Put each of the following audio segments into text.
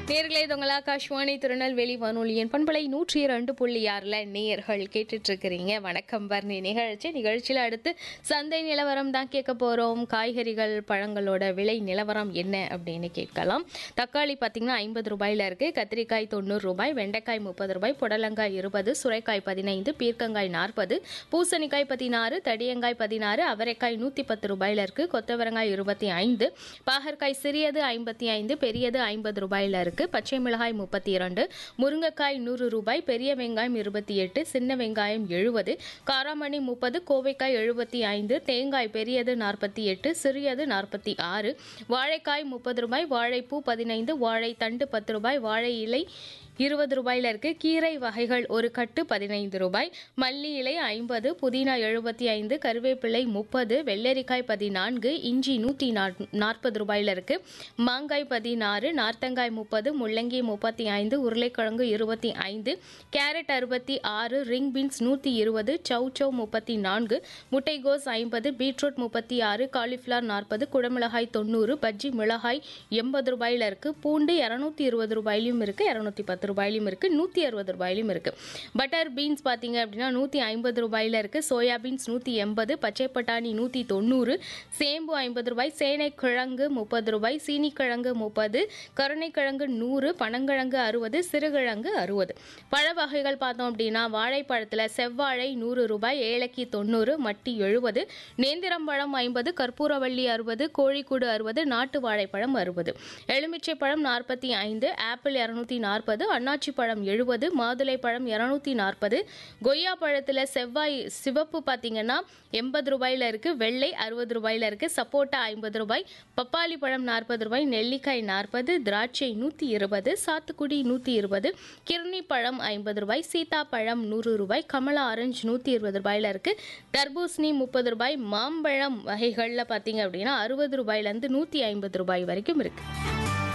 நேர்களே தொங்கலா ஆகாஷ்வாணி திருநெல்வேலி வானொலியின் பண்பலை நூற்றி இரண்டு புள்ளி ஆறில் நேயர்கள் கேட்டுட்டு இருக்கிறீங்க வணக்கம் வர்ணி நிகழ்ச்சி நிகழ்ச்சியில் அடுத்து சந்தை நிலவரம் தான் கேட்க போகிறோம் காய்கறிகள் பழங்களோட விலை நிலவரம் என்ன அப்படின்னு கேட்கலாம் தக்காளி பார்த்தீங்கன்னா ஐம்பது ரூபாயில் இருக்குது கத்திரிக்காய் தொண்ணூறு ரூபாய் வெண்டைக்காய் முப்பது ரூபாய் புடலங்காய் இருபது சுரைக்காய் பதினைந்து பீர்க்கங்காய் நாற்பது பூசணிக்காய் பதினாறு தடியங்காய் பதினாறு அவரைக்காய் நூற்றி பத்து ரூபாயில் இருக்குது கொத்தவரங்காய் இருபத்தி ஐந்து பாகற்காய் சிறியது ஐம்பத்தி ஐந்து பெரியது ஐம்பது ரூபாயில் இருக்கு பச்சை மிளகாய் முப்பத்தி இரண்டு முருங்கைக்காய் நூறு ரூபாய் பெரிய வெங்காயம் இருபத்தி எட்டு சின்ன வெங்காயம் எழுபது காராமணி முப்பது கோவைக்காய் எழுபத்தி ஐந்து தேங்காய் பெரியது நாற்பத்தி எட்டு சிறியது நாற்பத்தி ஆறு வாழைக்காய் முப்பது ரூபாய் வாழைப்பூ பதினைந்து வாழை தண்டு பத்து ரூபாய் வாழை இலை இருபது ரூபாயில் இருக்கு கீரை வகைகள் ஒரு கட்டு பதினைந்து ரூபாய் மல்லி இலை ஐம்பது புதினா எழுபத்தி ஐந்து கருவேப்பிலை முப்பது வெள்ளரிக்காய் பதினான்கு இஞ்சி நூற்றி நாற்பது ரூபாயில் இருக்கு மாங்காய் பதினாறு நார்த்தங்காய் முப்பது முள்ளங்கி முப்பத்தி ஐந்து உருளைக்கிழங்கு இருபத்தி ஐந்து கேரட் அறுபத்தி ஆறு ரிங் பீன்ஸ் நூற்றி இருபது சவ் சவ் முப்பத்தி நான்கு முட்டைகோஸ் ஐம்பது பீட்ரூட் முப்பத்தி ஆறு காலிஃப்ளவர் நாற்பது குடமிளகாய் தொண்ணூறு பஜ்ஜி மிளகாய் எண்பது ரூபாயில் இருக்கு பூண்டு இரநூத்தி இருபது ரூபாயிலும் இருக்கு இரநூத்தி பத்து ரூபாயிலும் இருக்கு நூற்றி அறுபது ரூபாயிலும் இருக்கு பட்டர் பீன்ஸ் பார்த்தீங்க அப்படின்னா நூற்றி ஐம்பது ரூபாயில் இருக்கு சோயா பீன்ஸ் நூற்றி எண்பது பச்சை பட்டாணி நூற்றி தொண்ணூறு சேம்பு ஐம்பது ரூபாய் சேனைக்கிழங்கு முப்பது ரூபாய் சீனிக்கிழங்கு முப்பது கருணைக்கிழங்கு நூறு பனங்கிழங்கு அறுபது சிறுகிழங்கு அறுபது பழ வகைகள் பார்த்தோம் அப்படின்னா வாழைப்பழத்தில் செவ்வாழை நூறு ரூபாய் ஏலக்கி தொண்ணூறு மட்டி எழுபது நேந்திரம்பழம் ஐம்பது கற்பூரவள்ளி அறுபது கோழிக்கூடு அறுபது நாட்டு வாழைப்பழம் அறுபது எலுமிச்சை பழம் நாற்பத்தி ஐந்து ஆப்பிள் இரநூத்தி நாற்பது அன்னாச்சி பழம் எழுபது மாதுளை பழம் இரநூத்தி நாற்பது கொய்யா பழத்தில் செவ்வாய் சிவப்பு பார்த்தீங்கன்னா எண்பது ரூபாயில் இருக்குது வெள்ளை அறுபது ரூபாயில் இருக்குது சப்போட்டா ஐம்பது ரூபாய் பப்பாளி பழம் நாற்பது ரூபாய் நெல்லிக்காய் நாற்பது திராட்சை நூற்றி இருபது சாத்துக்குடி நூற்றி இருபது கிர்னி பழம் ஐம்பது ரூபாய் சீதா பழம் நூறு ரூபாய் கமலா ஆரஞ்சு நூற்றி இருபது ரூபாயில் இருக்குது தர்பூசணி முப்பது ரூபாய் மாம்பழம் வகைகளில் பார்த்தீங்க அப்படின்னா அறுபது ரூபாயிலேருந்து நூற்றி ஐம்பது ரூபாய் வரைக்கும் இருக்குது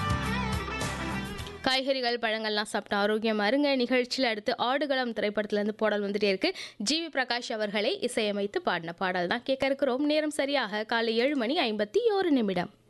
காய்கறிகள் பழங்கள்லாம் சாப்பிட்டு ஆரோக்கியமாக இருங்க நிகழ்ச்சியில் அடுத்து ஆடுகளம் திரைப்படத்துலேருந்து பாடல் வந்துட்டே இருக்கு ஜிவி பிரகாஷ் அவர்களை இசையமைத்து பாடின பாடல் தான் கேட்க இருக்கிறோம் நேரம் சரியாக காலை ஏழு மணி ஐம்பத்தி ஓரு நிமிடம்